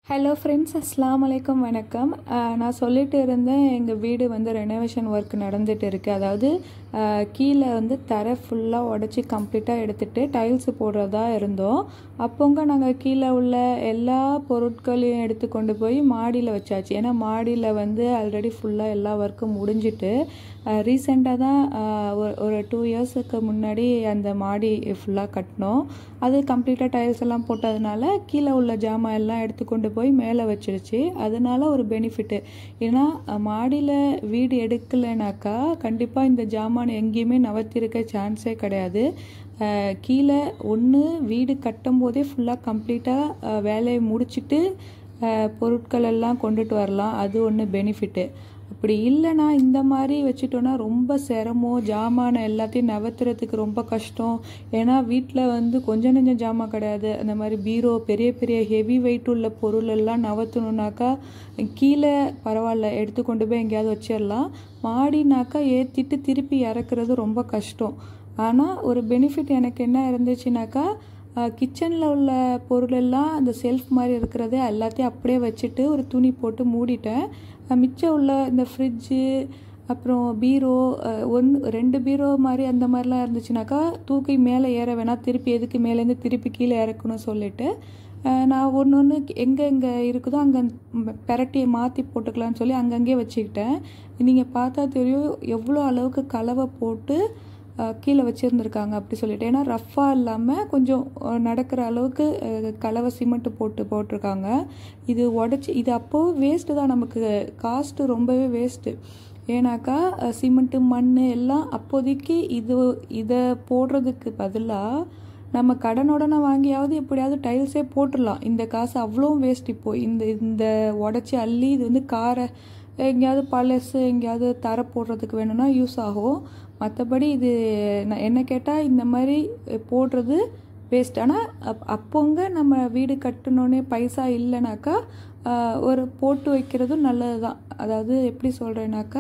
hello friends அஸ்லாம் வலைக்கம் வணக்கம் அஹ் நான் சொல்லிட்டு இருந்தேன் எங்கள் வீடு வந்து ரெனோவேஷன் ஒர்க் நடந்துட்டு இருக்கு அதாவது அஹ் கீழே வந்து தரை ஃபுல்லாக உடச்சி கம்ப்ளீட்டாக எடுத்துட்டு டைல்ஸ் போடுறதா இருந்தோம் அப்போங்க நாங்கள் கீழே உள்ள எல்லா பொருட்களையும் எடுத்து கொண்டு போய் மாடியில் வச்சாச்சு ஏன்னா மாடியில் வந்து ஆல்ரெடி ஃபுல்லாக எல்லா ஒர்க்கும் முடிஞ்சிட்டு ரீசெண்டாக தான் அஹ், ஒரு- ஒரு டூ இயர்ஸுக்கு முன்னாடி அந்த மாடி ஃபுல்லாக கட்டினோம் அது கம்ப்ளீட்டாக டைல்ஸ் எல்லாம் போட்டதுனால கீழே உள்ள ஜாமான் எல்லாம் எடுத்து கொண்டு போய் மேலே வச்சிருச்சு அதனால ஒரு பெனிஃபிட்டு ஏன்னா மாடியில் வீடு எடுக்கலைனாக்கா கண்டிப்பாக இந்த ஜாமான் எங்கேயுமே நவர்த்திருக்க சான்ஸே கிடையாது அஹ், கீழே ஒன்று வீடு கட்டும் போதே ஃபுல்லாக கம்ப்ளீட்டாக வேலையை முடிச்சிட்டு அஹ், பொருட்கள் எல்லாம் கொண்டுட்டு வரலாம் அது ஒன்று பெனிஃபிட்டு அப்படி இல்லைன்னா இந்த மாதிரி வச்சுட்டோன்னா ரொம்ப சிரமம் ஜாமானை எல்லாத்தையும் நகர்த்துறதுக்கு ரொம்ப கஷ்டம் ஏன்னா வீட்டில் வந்து கொஞ்சம் நெஞ்சம் ஜாமான் கிடையாது அந்த மாதிரி பீரோ பெரிய பெரிய ஹெவி வெயிட் உள்ள பொருள் எல்லாம் நகர்த்தணுன்னாக்கா கீழே பரவாயில்ல எடுத்து கொண்டு போய் எங்கேயாவது வச்சிடலாம் மாடினாக்கா ஏற்றிட்டு திருப்பி இறக்குறது ரொம்ப கஷ்டம் ஆனால் ஒரு பெனிஃபிட் எனக்கு என்ன இருந்துச்சுனாக்கா கிச்சனில் உள்ள பொருள் எல்லாம் அந்த செல்ஃப் மாதிரி இருக்கிறத எல்லாத்தையும் அப்படியே வச்சுட்டு ஒரு துணி போட்டு மூடிட்டேன் அஹ் மிச்சம் உள்ள இந்த ஃப்ரிட்ஜு அப்புறம் பீரோ ஒன்று ரெண்டு பீரோ மாதிரி அந்த மாதிரிலாம் இருந்துச்சுனாக்கா தூக்கி மேலே ஏற வேணாம் திருப்பி எதுக்கு மேலேருந்து திருப்பி கீழே இறக்கணும் சொல்லிட்டு அஹ் நான் ஒன்று ஒன்று எங்கே எங்கே இருக்குதோ அங்கே பெரட்டியை மாற்றி போட்டுக்கலாம்னு சொல்லி அங்கங்கே வச்சுக்கிட்டேன் நீங்கள் பார்த்தா தெரியும் எவ்வளோ அளவுக்கு கலவை போட்டு அஹ், கீழே வச்சுருந்துருக்காங்க அப்படி சொல்லிட்டு ஏன்னா ரஃப்பாக இல்லாமல் கொஞ்சம் அஹ், நடக்கிற அளவுக்கு அஹ், கலவை சிமெண்ட் போட்டு போட்டிருக்காங்க இது உடச்சி இது அப்போது வேஸ்ட்டு தான் நமக்கு காஸ்ட்டு ரொம்பவே வேஸ்ட்டு ஏன்னாக்கா அஹ், சிமெண்ட்டு மண் எல்லாம் அப்போதைக்கு இது இதை போடுறதுக்கு பதிலாக நம்ம கடனுடனே வாங்கியாவது எப்படியாவது டைல்ஸே போட்டுடலாம் இந்த காசு அவ்வளோ வேஸ்ட் இப்போ இந்த இந்த உடச்சி அள்ளி இது வந்து காரை எங்கேயாவது பழசு எங்கேயாவது தர போடுறதுக்கு வேணும்னா யூஸ் ஆகும் மற்றபடி இது நான் என்ன கேட்டால் இந்த மாதிரி போடுறது வேஸ்ட் ஆனால் அப் அப்போங்க நம்ம வீடு கட்டணுன்னே பைசா இல்லைனாக்கா ஆஹ், ஒரு போட்டு வைக்கிறதும் நல்லது தான் அதாவது எப்படி சொல்கிறேனாக்கா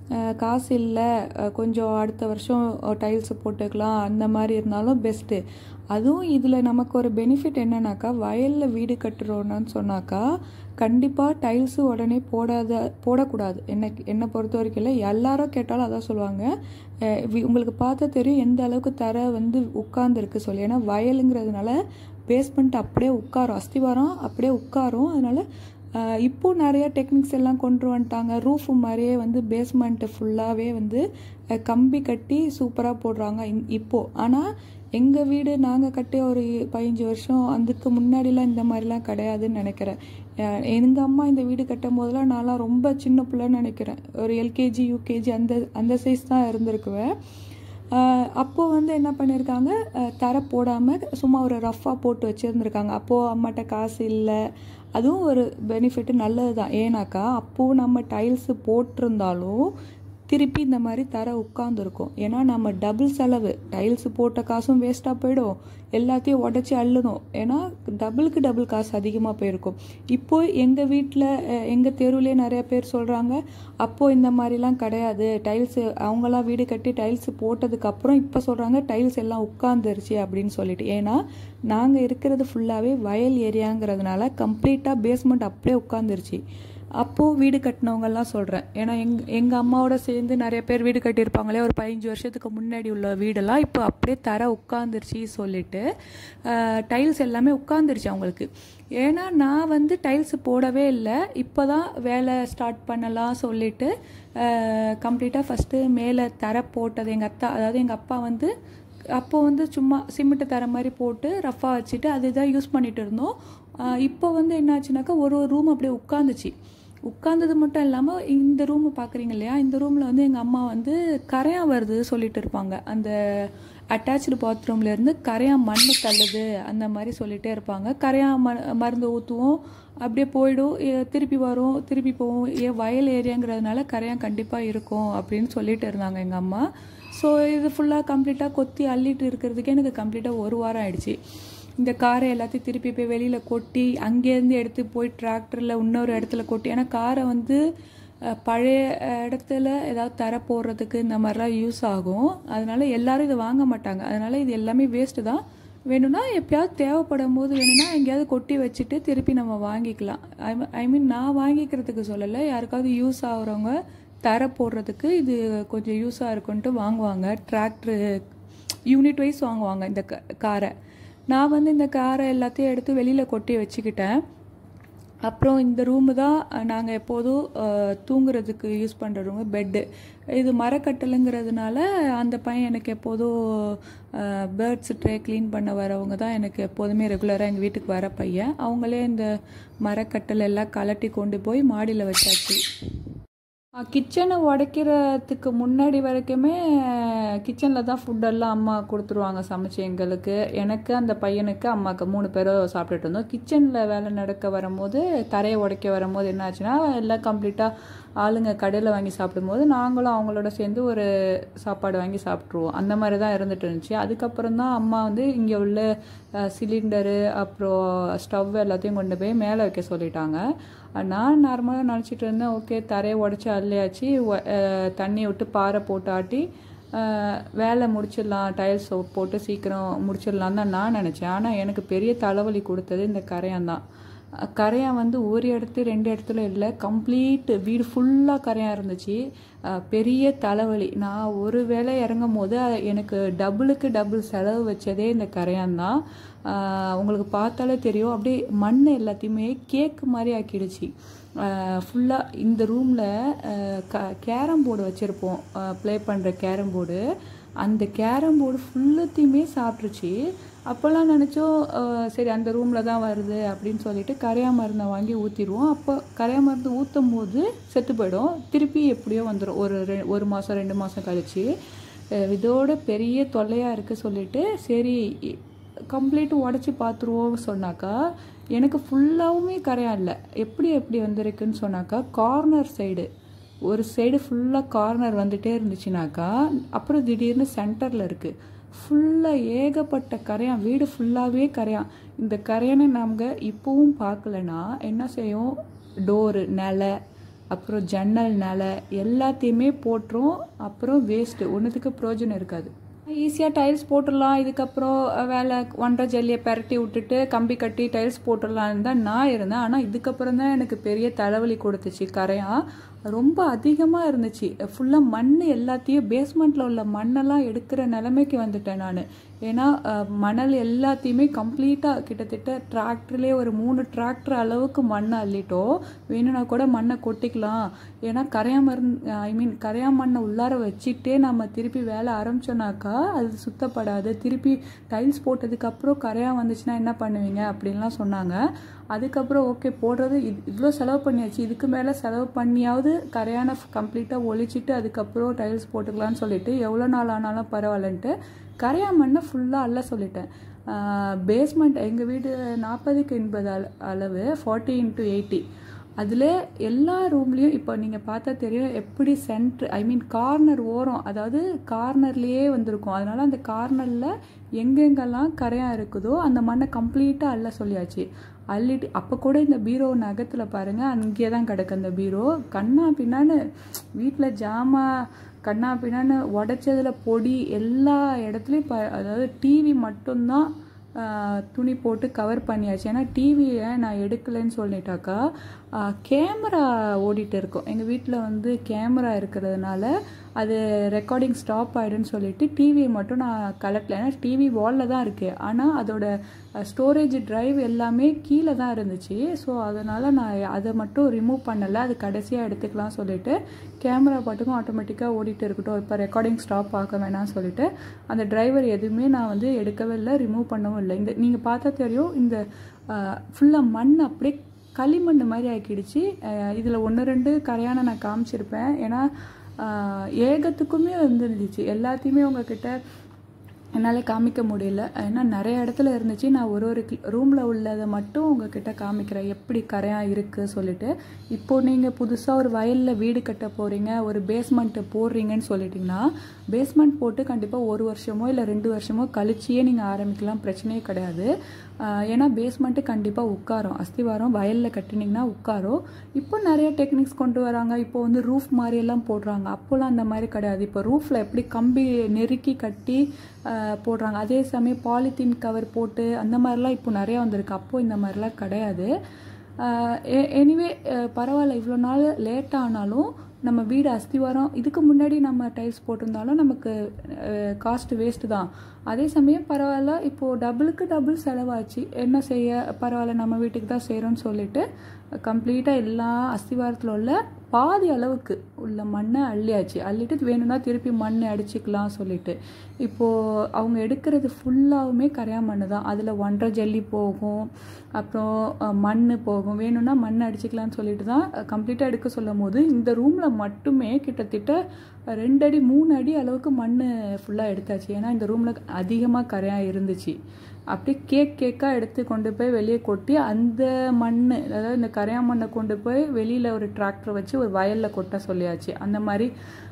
காசு இல்லை கொஞ்சம் அடுத்த வருஷம் டைல்ஸ் போட்டுக்கலாம் அந்த மாதிரி இருந்தாலும் பெஸ்ட்டு அதுவும் இதில் நமக்கு ஒரு பெனிஃபிட் என்னன்னாக்கா வயலில் வீடு கட்டுறோன்னு சொன்னாக்கா கண்டிப்பாக டைல்ஸு உடனே போடாத போடக்கூடாது என்ன என்னை பொறுத்த வரைக்கும் இல்லை எல்லாரும் கேட்டாலும் அதான் சொல்லுவாங்க அஹ் வி- உங்களுக்கு பார்த்தா தெரியும் எந்த அளவுக்கு தர வந்து உட்கார்ந்துருக்கு சொல்லி ஏன்னா வயலுங்கிறதுனால பேஸ்மெண்ட் அப்படியே உட்காரும் அஸ்திவாரம் அப்படியே உட்காரும் அதனால அஹ் இப்போ நிறைய டெக்னிக்ஸ் எல்லாம் கொண்டு வந்துட்டாங்க ரூஃப் மாதிரியே வந்து பேஸ்மெண்ட்டு ஃபுல்லாகவே வந்து அஹ் கம்பி கட்டி சூப்பராக போடுறாங்க இந்- இப்போ ஆனால் எங்கள் வீடு நாங்கள் கட்டிய ஒரு பதினஞ்சு வருஷம் அதுக்கு முன்னாடிலாம் இந்த மாதிரிலாம் கிடையாதுன்னு நினைக்கிறேன் அஹ் எங்க அம்மா இந்த வீடு கட்டும் போதெல்லாம் நான்லாம் ரொம்ப சின்ன பிள்ளைன்னு நினைக்கிறேன் ஒரு எல்கேஜி யூகேஜி அந்த அந்த சைஸ் தான் இருந்திருக்குவேன் ஆஹ் அப்போ வந்து என்ன பண்ணியிருக்காங்க ஆஹ் தரை போடாமல் சும்மா ஒரு ரஃப்பாக போட்டு வச்சுருந்துருக்காங்க அப்போது அம்மாட்ட காசு இல்லை அதுவும் ஒரு பெனிஃபிட் நல்லது தான் ஏன்னாக்கா அப்போது நம்ம டைல்ஸு போட்டிருந்தாலும் திருப்பி இந்த மாதிரி தர உட்காந்துருக்கும் ஏன்னா நம்ம டபுள் செலவு டைல்ஸ் போட்ட காசும் வேஸ்ட்டாக போயிடும் எல்லாத்தையும் உடச்சி அள்ளணும் ஏன்னா டபுளுக்கு டபுள் காசு அதிகமாக போயிருக்கும் இப்போ எங்கள் வீட்டில் எங்கள் தெருவுலேயே நிறைய பேர் சொல்கிறாங்க அப்போது இந்த மாதிரிலாம் கிடையாது டைல்ஸ் அவங்களாம் வீடு கட்டி டைல்ஸ் போட்டதுக்கப்புறம் இப்போ சொல்கிறாங்க டைல்ஸ் எல்லாம் உட்காந்துருச்சு அப்படின்னு சொல்லிட்டு ஏன்னா நாங்கள் இருக்கிறது ஃபுல்லாகவே வயல் ஏரியாங்கிறதுனால கம்ப்ளீட்டாக பேஸ்மெண்ட் அப்படியே உட்காந்துருச்சு அப்போது வீடு கட்டினவங்கெல்லாம் சொல்கிறேன் ஏன்னா எங் எங்கள் அம்மாவோட சேர்ந்து நிறைய பேர் வீடு கட்டியிருப்பாங்களே ஒரு பதினஞ்சு வருஷத்துக்கு முன்னாடி உள்ள வீடெல்லாம் இப்போ அப்படியே தர உட்காந்துருச்சு சொல்லிட்டு டைல்ஸ் எல்லாமே உட்காந்துருச்சு அவங்களுக்கு ஏன்னா நான் வந்து டைல்ஸ் போடவே இல்லை இப்போ தான் வேலை ஸ்டார்ட் பண்ணலாம் சொல்லிட்டு கம்ப்ளீட்டாக ஃபஸ்ட்டு மேலே தர போட்டது எங்கள் அத்தா அதாவது எங்கள் அப்பா வந்து அப்போ வந்து சும்மா சிமெண்ட் தர மாதிரி போட்டு ரஃப்பாக வச்சுட்டு அதுதான் யூஸ் பண்ணிட்டு இருந்தோம் ஆஹ் இப்போ வந்து என்னாச்சுனாக்கா ஒரு ஒரு ரூம் அப்படியே உட்காந்துச்சு உட்கார்ந்தது மட்டும் இல்லாமல் இந்த ரூம் பார்க்குறீங்க இல்லையா இந்த ரூமில் வந்து எங்கள் அம்மா வந்து கரையான் வருது சொல்லிட்டு இருப்பாங்க அந்த அட்டாச்சு பாத்ரூம்லேருந்து கரையான் மண் தள்ளுது அந்த மாதிரி சொல்லிட்டே இருப்பாங்க கரையான் ம மருந்து ஊற்றுவோம் அப்படியே போயிடும் எ- திருப்பி வரும் திருப்பி போவோம் ஏ வயல் ஏரியாங்கிறதுனால கரையான் கண்டிப்பாக இருக்கும் அப்படின்னு சொல்லிட்டு இருந்தாங்க எங்கள் அம்மா ஸோ இது ஃபுல்லாக கம்ப்ளீட்டாக கொத்தி அள்ளிட்டு இருக்கிறதுக்கே எனக்கு கம்ப்ளீட்டாக ஒரு வாரம் ஆயிடுச்சு இந்த காரை எல்லாத்தையும் திருப்பி போய் வெளியில் கொட்டி அங்கேருந்து எடுத்து போய் டிராக்டரில் இன்னொரு இடத்துல கொட்டி ஏன்னா காரை வந்து அஹ், பழைய அஹ், இடத்துல ஏதாவது தர போடுறதுக்கு இந்த மாதிரிலாம் யூஸ் ஆகும் அதனால எல்லாரும் இதை வாங்க மாட்டாங்க அதனால இது எல்லாமே வேஸ்ட்டு தான் வேணும்னா எப்பயாவது தேவைப்படும் போது வேணும்னா எங்கேயாவது கொட்டி வச்சுட்டு திருப்பி நம்ம வாங்கிக்கலாம் ஐ ஐ மீன் நான் வாங்கிக்கிறதுக்கு சொல்லலை யாருக்காவது யூஸ் ஆகுறவங்க தர போடுறதுக்கு இது கொஞ்சம் யூஸாக இருக்குன்ட்டு வாங்குவாங்க டிராக்டரு யூனிட் வைஸ் வாங்குவாங்க இந்த க காரை நான் வந்து இந்த காரை எல்லாத்தையும் எடுத்து வெளியில் கொட்டி வச்சுக்கிட்டேன் அப்புறம் இந்த ரூமு தான் நாங்கள் எப்போதும் அஹ், தூங்குறதுக்கு யூஸ் பண்ணுற ரூமு பெட்டு இது மரக்கட்டலுங்கிறதுனால அந்த பையன் எனக்கு எப்போதும் பேர்ட்ஸ் ட்ரே க்ளீன் பண்ண வரவங்க தான் எனக்கு எப்போதுமே ரெகுலராக எங்கள் வீட்டுக்கு வர பையன் அவங்களே இந்த மரக்கட்டல் எல்லாம் கலட்டி கொண்டு போய் மாடியில் வச்சாச்சு கிச்சனை உடைக்கிறதுக்கு முன்னாடி வரைக்குமே கிச்சனில் தான் ஃபுட்டெல்லாம் அம்மா கொடுத்துருவாங்க சமைச்சு எங்களுக்கு எனக்கு அந்த பையனுக்கு அம்மாவுக்கு மூணு பேரும் சாப்பிட்டுட்டு இருந்தோம் கிச்சனில் வேலை நடக்க வரும்போது தரையை உடைக்க வரும்போது என்ன ஆச்சுன்னா எல்லாம் கம்ப்ளீட்டாக ஆளுங்க கடையில் வாங்கி சாப்பிடும்போது நாங்களும் அவங்களோட சேர்ந்து ஒரு சாப்பாடு வாங்கி சாப்பிட்ருவோம் அந்த மாதிரி தான் இருந்துட்டு இருந்துச்சு அதுக்கப்புறம் தான் அம்மா வந்து இங்கே உள்ள சிலிண்டரு அப்புறம் ஸ்டவ் எல்லாத்தையும் கொண்டு போய் மேலே வைக்க சொல்லிட்டாங்க நான் நார்மலாக நினச்சிட்டு இருந்தேன் ஓகே தரையை உடச்சி அள்ளியாச்சு ஒ- அஹ் தண்ணி விட்டு பாறை போட்டு ஆட்டி அஹ் வேலை முடிச்சிடலாம் டைல்ஸ் போட்டு சீக்கிரம் முடிச்சிடலாம் தான் நான் நினச்சேன் ஆனால் எனக்கு பெரிய தலைவலி கொடுத்தது இந்த கரையான் தான் அஹ் கரையான் வந்து ஒரு இடத்து ரெண்டு இடத்துல இல்லை கம்ப்ளீட் வீடு ஃபுல்லாக கரையான் இருந்துச்சு அஹ் பெரிய தலைவலி நான் ஒரு வேளை இறங்கும் போது அஹ் எனக்கு டபுளுக்கு டபுள் செலவு வச்சதே இந்த கரையான் தான் அஹ் உங்களுக்கு பார்த்தாலே தெரியும் அப்படியே மண் எல்லாத்தையுமே கேக்கு மாதிரி ஆக்கிடுச்சு ஃபுல்லாக இந்த ரூமில் க கேரம் போர்டு வச்சுருப்போம் ப்ளே பண்ணுற கேரம் போர்டு அந்த கேரம் போர்டு ஃபுல்லத்தையுமே சாப்பிட்ருச்சு அப்போல்லாம் நினச்சோம் அஹ், சரி அந்த ரூமில் தான் வருது அப்படின்னு சொல்லிட்டு கரையா மருந்தை வாங்கி ஊற்றிடுவோம் அப்போ கரையா மருந்து ஊற்றும் போது செத்து போயிடும் திருப்பி எப்படியோ வந்துடும் ஒரு ரெ ஒரு மாதம் ரெண்டு மாதம் கழிச்சு அஹ், இதோட பெரிய தொல்லையாக இருக்குது சொல்லிட்டு சரி கம்ப்ளீட் உடச்சி பார்த்துருவோம் சொன்னாக்கா எனக்கு ஃபுல்லாகவுமே கரையா இல்லை எப்படி எப்படி வந்திருக்குன்னு சொன்னாக்கா கார்னர் சைடு ஒரு சைடு ஃபுல்லாக கார்னர் வந்துட்டே இருந்துச்சுனாக்கா அப்புறம் திடீர்னு சென்டரில் இருக்குது ஃபுல்லாக ஏகப்பட்ட கரையான் வீடு ஃபுல்லாகவே கரையான் இந்த கரையானை நாங்கள் இப்போவும் பார்க்கலனா என்ன செய்யும் டோரு நிலை அப்புறம் ஜன்னல் நிலை எல்லாத்தையுமே போட்டுரும் அப்புறம் வேஸ்ட்டு ஒன்றுத்துக்கு பிரயோஜனம் இருக்காது ஈஸியாக டைல்ஸ் போட்டுடலாம் இதுக்கப்புறம் வேலை ஒன்றரை ஜல்லியை பெரட்டி விட்டுட்டு கம்பி கட்டி டைல்ஸ் போட்டுடலான்னு தான் நான் இருந்தேன் ஆனால் இதுக்கப்புறம் தான் எனக்கு பெரிய தலைவலி கொடுத்துச்சு கரையான் ரொம்ப அதிகமாக இருந்துச்சு ஃபுல்லாக மண் எல்லாத்தையும் பேஸ்மெண்ட்டில் உள்ள மண்ணெல்லாம் எடுக்கிற நிலைமைக்கு வந்துட்டேன் நான் ஏன்னா அஹ், மணல் எல்லாத்தையுமே கம்ப்ளீட்டாக கிட்டத்தட்ட டிராக்டர்லேயே ஒரு மூணு டிராக்டர் அளவுக்கு மண் அள்ளிட்டோம் வேணும்னா கூட மண்ணை கொட்டிக்கலாம் ஏன்னா கரையா மருந்து ஐ மீன் கரையா மண்ணை உள்ளார வச்சுட்டே நம்ம திருப்பி வேலை ஆரம்பிச்சோன்னாக்கா அது சுத்தப்படாது திருப்பி டைல்ஸ் போட்டதுக்கப்புறம் கரையா வந்துச்சுன்னா என்ன பண்ணுவீங்க அப்படின்லாம் சொன்னாங்க அதுக்கப்புறம் ஓகே போடுறது இது இவ்வளோ செலவு பண்ணியாச்சு இதுக்கு மேலே செலவு பண்ணியாவது கரையான கம்ப்ளீட்டாக ஒழிச்சிட்டு அதுக்கப்புறம் டைல்ஸ் போட்டுக்கலாம்னு சொல்லிட்டு எவ்வளோ நாள் ஆனாலும் பரவாயில்லன்ட்டு கரையா மண்ணை ஃபுல்லாக அள்ள சொல்லிட்டேன் பேஸ்மெண்ட் எங்கள் வீடு நாற்பதுக்கு எண்பது அள அளவு ஃபார்ட்டி இன்ட்டு எயிட்டி அதில் எல்லா ரூம்லேயும் இப்போ நீங்கள் பார்த்தா தெரியும் எப்படி சென்ட்ரு ஐ மீன் கார்னர் ஓரம் அதாவது கார்னர்லேயே வந்திருக்கும் அதனால் அந்த கார்னரில் எங்கெங்கெல்லாம் கரையாக இருக்குதோ அந்த மண்ணை கம்ப்ளீட்டாக அள்ள சொல்லியாச்சு அள்ளிட்டு அப்போ கூட இந்த பீரோ நகத்தில் பாருங்கள் அங்கேயே தான் கிடக்கு அந்த பீரோ கண்ணா பின்னான்னு வீட்டில் ஜாமா கண்ணா பின்னான்னு உடச்சதுல பொடி எல்லா இடத்துலையும் ப அதாவது டிவி மட்டும்தான் ஆஹ், துணி போட்டு கவர் பண்ணியாச்சு ஏன்னா டிவியை நான் எடுக்கலைன்னு சொல்லிட்டாக்கா கேமரா ஓடிட்டு இருக்கும் எங்கள் வீட்டில் வந்து கேமரா இருக்கிறதுனால அது ரெக்கார்டிங் ஸ்டாப் ஆகிடுன்னு சொல்லிட்டு டிவியை மட்டும் நான் கலெக்டல ஏன்னா டிவி வாலில் தான் இருக்குது ஆனால் அதோட ஸ்டோரேஜ் டிரைவ் எல்லாமே கீழே தான் இருந்துச்சு ஸோ அதனால் நான் அதை மட்டும் ரிமூவ் பண்ணலை அது கடைசியாக எடுத்துக்கலாம் சொல்லிட்டு கேமரா பாட்டுக்கும் ஆட்டோமேட்டிக்காக ஓடிட்டு இருக்கட்டும் இப்போ ரெக்கார்டிங் ஸ்டாப் ஆக வேணாம்னு சொல்லிட்டு அந்த டிரைவர் எதுவுமே நான் வந்து எடுக்கவே இல்லை ரிமூவ் பண்ணவும் இல்லை இந்த நீங்கள் பார்த்தா தெரியும் இந்த ஃபுல்லாக மண் அப்படியே களிமண் மாதிரி ஆக்கிடுச்சு இதில் ஒன்று ரெண்டு கரையான நான் காமிச்சிருப்பேன் ஏன்னா ஆஹ், ஏகத்துக்குமே வந்துருந்துச்சு எல்லாத்தையுமே உங்ககிட்ட என்னால் காமிக்க முடியல ஏன்னா நிறைய இடத்துல இருந்துச்சு நான் ஒரு ஒரு ரூமில் உள்ளதை மட்டும் உங்ககிட்ட காமிக்கிறேன் எப்படி கரையாக இருக்குது சொல்லிட்டு இப்போது நீங்கள் புதுசாக ஒரு வயலில் வீடு கட்ட போகிறீங்க ஒரு பேஸ்மெண்ட்டு போடுறீங்கன்னு சொல்லிட்டிங்கன்னா பேஸ்மெண்ட் போட்டு கண்டிப்பாக ஒரு வருஷமோ இல்லை ரெண்டு வருஷமோ கழிச்சியே நீங்கள் ஆரம்பிக்கலாம் பிரச்சனையே கிடையாது ஆஹ் ஏன்னா பேஸ்மெண்ட்டு கண்டிப்பாக உட்காரும் அஸ்திவாரம் வயலில் கட்டினீங்கன்னா உட்காரும் இப்போ நிறைய டெக்னிக்ஸ் கொண்டு வராங்க இப்போ வந்து ரூஃப் மாதிரி எல்லாம் போடுறாங்க அப்போல்லாம் அந்த மாதிரி கிடையாது இப்போ ரூஃபில் எப்படி கம்பி நெருக்கி கட்டி ஆஹ் போடுறாங்க அதே சமயம் பாலித்தீன் கவர் போட்டு அந்த மாதிரிலாம் இப்போ நிறையா வந்திருக்கு அப்போது இந்த மாதிரிலாம் கிடையாது எனிவே பரவாயில்ல இவ்வளோ நாள் லேட் ஆனாலும் நம்ம வீடு அஸ்திவாரம் இதுக்கு முன்னாடி நம்ம டைல்ஸ் போட்டிருந்தாலும் நமக்கு காஸ்ட் வேஸ்ட்டு தான் அதே சமயம் பரவாயில்ல இப்போது டபுளுக்கு டபுள் செலவாச்சு என்ன செய்ய பரவாயில்ல நம்ம வீட்டுக்கு தான் செய்கிறோன்னு சொல்லிட்டு கம்ப்ளீட்டாக எல்லா அஸ்திவாரத்தில் உள்ள பாதி அளவுக்கு உள்ள மண்ணை அள்ளியாச்சு அள்ளிட்டு வேணும்னா திருப்பி மண் அடிச்சுக்கலாம் சொல்லிட்டு இப்போது அவங்க எடுக்கிறது ஃபுல்லாகவுமே கரையா மண் தான் அதில் ஒன்றரை ஜல்லி போகும் அப்புறம் மண் போகும் வேணும்னா மண் அடிச்சுக்கலாம்னு சொல்லிட்டு தான் கம்ப்ளீட்டாக எடுக்க சொல்லும் போது இந்த ரூமில் மட்டுமே கிட்டத்தட்ட ரெண்டு அடி மூணு அடி அளவுக்கு மண் ஃபுல்லாக எடுத்தாச்சு ஏன்னா இந்த ரூமில் அதிகமாக கரையாக இருந்துச்சு அப்படியே கேக் கேக்காக எடுத்து கொண்டு போய் வெளியே கொட்டி அந்த மண் அதாவது இந்த கரையா மண்ணை கொண்டு போய் வெளியில் ஒரு டிராக்டர் வச்சு ஒரு வயலில் கொட்ட சொல்லியாச்சு அந்த மாதிரி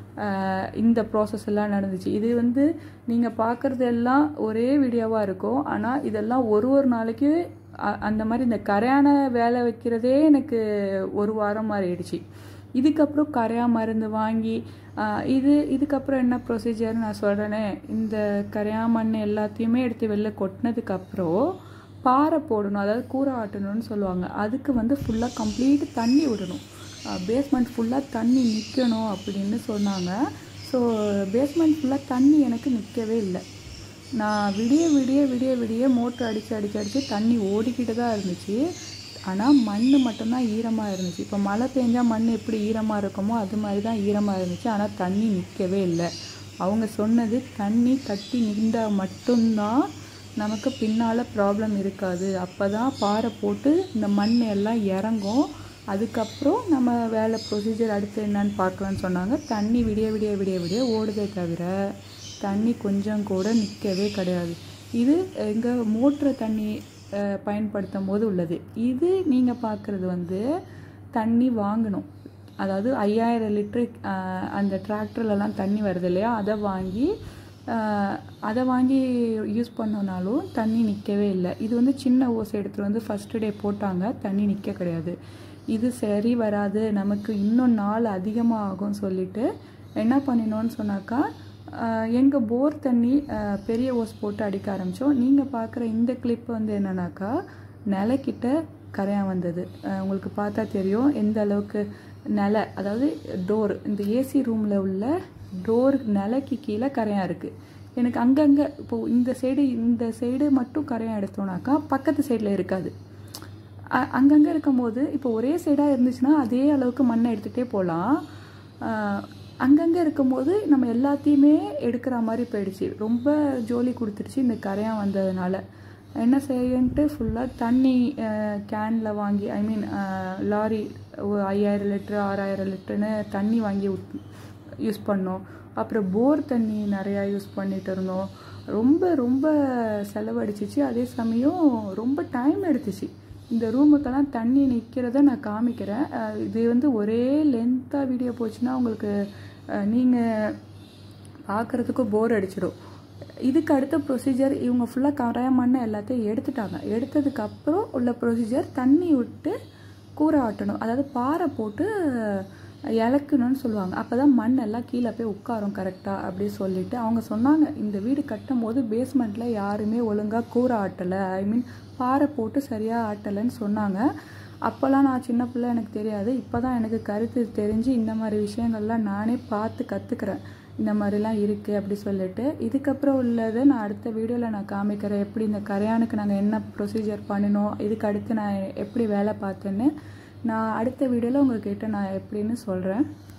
ஆஹ், இந்த ப்ராசஸ் எல்லாம் நடந்துச்சு இது வந்து நீங்கள் பார்க்குறது எல்லாம் ஒரே வீடியோவாக இருக்கும் ஆனால் இதெல்லாம் ஒரு ஒரு நாளைக்கு அ- அந்த மாதிரி இந்த கரையான வேலை வைக்கிறதே எனக்கு ஒரு வாரம் மாதிரி ஆயிடுச்சு இதுக்கப்புறம் கரையா மருந்து வாங்கி ஆஹ், இது இதுக்கப்புறம் என்ன ப்ரொசீஜர்னு நான் சொல்கிறேனே இந்த கரையா மண் எல்லாத்தையுமே எடுத்து வெளில கொட்டினதுக்கப்புறம் பாறை போடணும் அதாவது கூரை ஆட்டணும்னு சொல்லுவாங்க அதுக்கு வந்து ஃபுல்லாக கம்ப்ளீட் தண்ணி விடணும் பேஸ்மெண்ட் ஃபுல்லாக தண்ணி நிற்கணும் அப்படின்னு சொன்னாங்க ஸோ பேஸ்மெண்ட் ஃபுல்லாக தண்ணி எனக்கு நிற்கவே இல்லை நான் விடிய விடிய விடிய விடிய மோட்ரு அடித்து அடித்து அடித்து தண்ணி ஓடிக்கிட்டு தான் இருந்துச்சு ஆனால் மண் மட்டும்தான் ஈரமாக இருந்துச்சு இப்போ மழை பெஞ்சா மண் எப்படி ஈரமாக இருக்குமோ அது மாதிரி தான் ஈரமாக இருந்துச்சு ஆனால் தண்ணி நிற்கவே இல்லை அவங்க சொன்னது தண்ணி கட்டி நின்றால் மட்டும்தான் நமக்கு பின்னால் ப்ராப்ளம் இருக்காது அப்போ தான் பாறை போட்டு இந்த மண் எல்லாம் இறங்கும் அதுக்கப்புறம் நம்ம வேலை ப்ரொசீஜர் அடுத்து என்னன்னு பார்க்கலான்னு சொன்னாங்க தண்ணி விடிய விடிய விடிய விடிய ஓடுதே தவிர தண்ணி கொஞ்சம் கூட நிற்கவே கிடையாது இது எங்கள் மோட்ரு தண்ணி அஹ், பயன்படுத்தும் போது உள்ளது இது நீங்கள் பார்க்குறது வந்து தண்ணி வாங்கணும் அதாவது ஐயாயிரம் லிட்ரு அந்த டிராக்டர்லலாம் தண்ணி வருது இல்லையா அதை வாங்கி ஆஹ், அதை வாங்கி யூஸ் பண்ணோனாலும் தண்ணி நிற்கவே இல்லை இது வந்து சின்ன ஓசை எடுத்துகிட்டு வந்து ஃபஸ்ட்டு டே போட்டாங்க தண்ணி நிற்க கிடையாது இது சரி வராது நமக்கு இன்னும் நாள் அதிகமாக ஆகும்னு சொல்லிட்டு என்ன பண்ணினோன்னு சொன்னாக்கா எங்கள் போர் தண்ணி ஆஹ், பெரிய ஓஸ் போட்டு அடிக்க ஆரம்பித்தோம் நீங்கள் பார்க்குற இந்த கிளிப் வந்து என்னன்னாக்கா நிலக்கிட்ட கரையான் வந்தது ஆஹ், உங்களுக்கு பார்த்தா தெரியும் எந்த அளவுக்கு நில அதாவது டோர் இந்த ஏசி ரூமில் உள்ள டோர் நிலைக்கு கீழே கரையான் இருக்குது எனக்கு அங்கங்கே இப்போது இந்த சைடு இந்த சைடு மட்டும் கரையான் எடுத்தோம்னாக்கா பக்கத்து சைடில் இருக்காது அ- அங்கங்கே இருக்கும்போது இப்போ ஒரே சைடாக இருந்துச்சுன்னா அதே அளவுக்கு மண்ணை எடுத்துகிட்டே போகலாம் அங்கங்கே இருக்கும்போது நம்ம எல்லாத்தையுமே எடுக்கிற மாதிரி போயிடுச்சு ரொம்ப ஜோலி கொடுத்துருச்சு இந்த கரையான் வந்ததுனால என்ன செய்யன்ட்டு ஃபுல்லாக தண்ணி கேனில் வாங்கி ஐ மீன் லாரி ஒரு ஐயாயிரம் லிட்ரு ஆறாயிரம் லிட்டருன்னு தண்ணி வாங்கி யூஸ் பண்ணோம் அப்புறம் போர் தண்ணி நிறையா யூஸ் பண்ணிட்டு இருந்தோம் ரொம்ப ரொம்ப செலவடிச்சிச்சு அதே சமயம் ரொம்ப டைம் எடுத்துச்சு இந்த ரூமுக்கெல்லாம் தண்ணி நிற்கிறத நான் காமிக்கிறேன் அஹ் இது வந்து ஒரே லென்த்தாக வீடியோ போச்சுன்னா உங்களுக்கு நீங்கள் பார்க்குறதுக்கு போர் அடிச்சிடும் இதுக்கு அடுத்த ப்ரொசீஜர் இவங்க ஃபுல்லாக கரைய மண்ணை எல்லாத்தையும் எடுத்துட்டாங்க எடுத்ததுக்கு அப்புறம் உள்ள ப்ரொசீஜர் தண்ணி விட்டு கூரை ஆட்டணும் அதாவது பாறை போட்டு இலக்கணும்னு சொல்லுவாங்க அப்போ தான் மண் எல்லாம் கீழே போய் உட்காரும் கரெக்டாக அப்படி சொல்லிட்டு அவங்க சொன்னாங்க இந்த வீடு கட்டும் போது பேஸ்மெண்ட்டில் யாருமே ஒழுங்காக கூரை ஆட்டலை ஐ மீன் பாறை போட்டு சரியாக ஆட்டலைன்னு சொன்னாங்க அப்போல்லாம் நான் சின்ன பிள்ளை எனக்கு தெரியாது இப்போ தான் எனக்கு கருத்து தெரிஞ்சு இந்த மாதிரி விஷயங்கள்லாம் நானே பார்த்து கற்றுக்கிறேன் இந்த மாதிரிலாம் இருக்குது அப்படி சொல்லிட்டு இதுக்கப்புறம் உள்ளதை நான் அடுத்த வீடியோவில் நான் காமிக்கிறேன் எப்படி இந்த கரையானுக்கு நாங்கள் என்ன ப்ரொசீஜர் பண்ணினோம் இதுக்கு அடுத்து நான் எப்படி வேலை பார்த்தேன்னு நான் அடுத்த வீடியோவில் உங்கள்கிட்ட நான் எப்படின்னு சொல்கிறேன்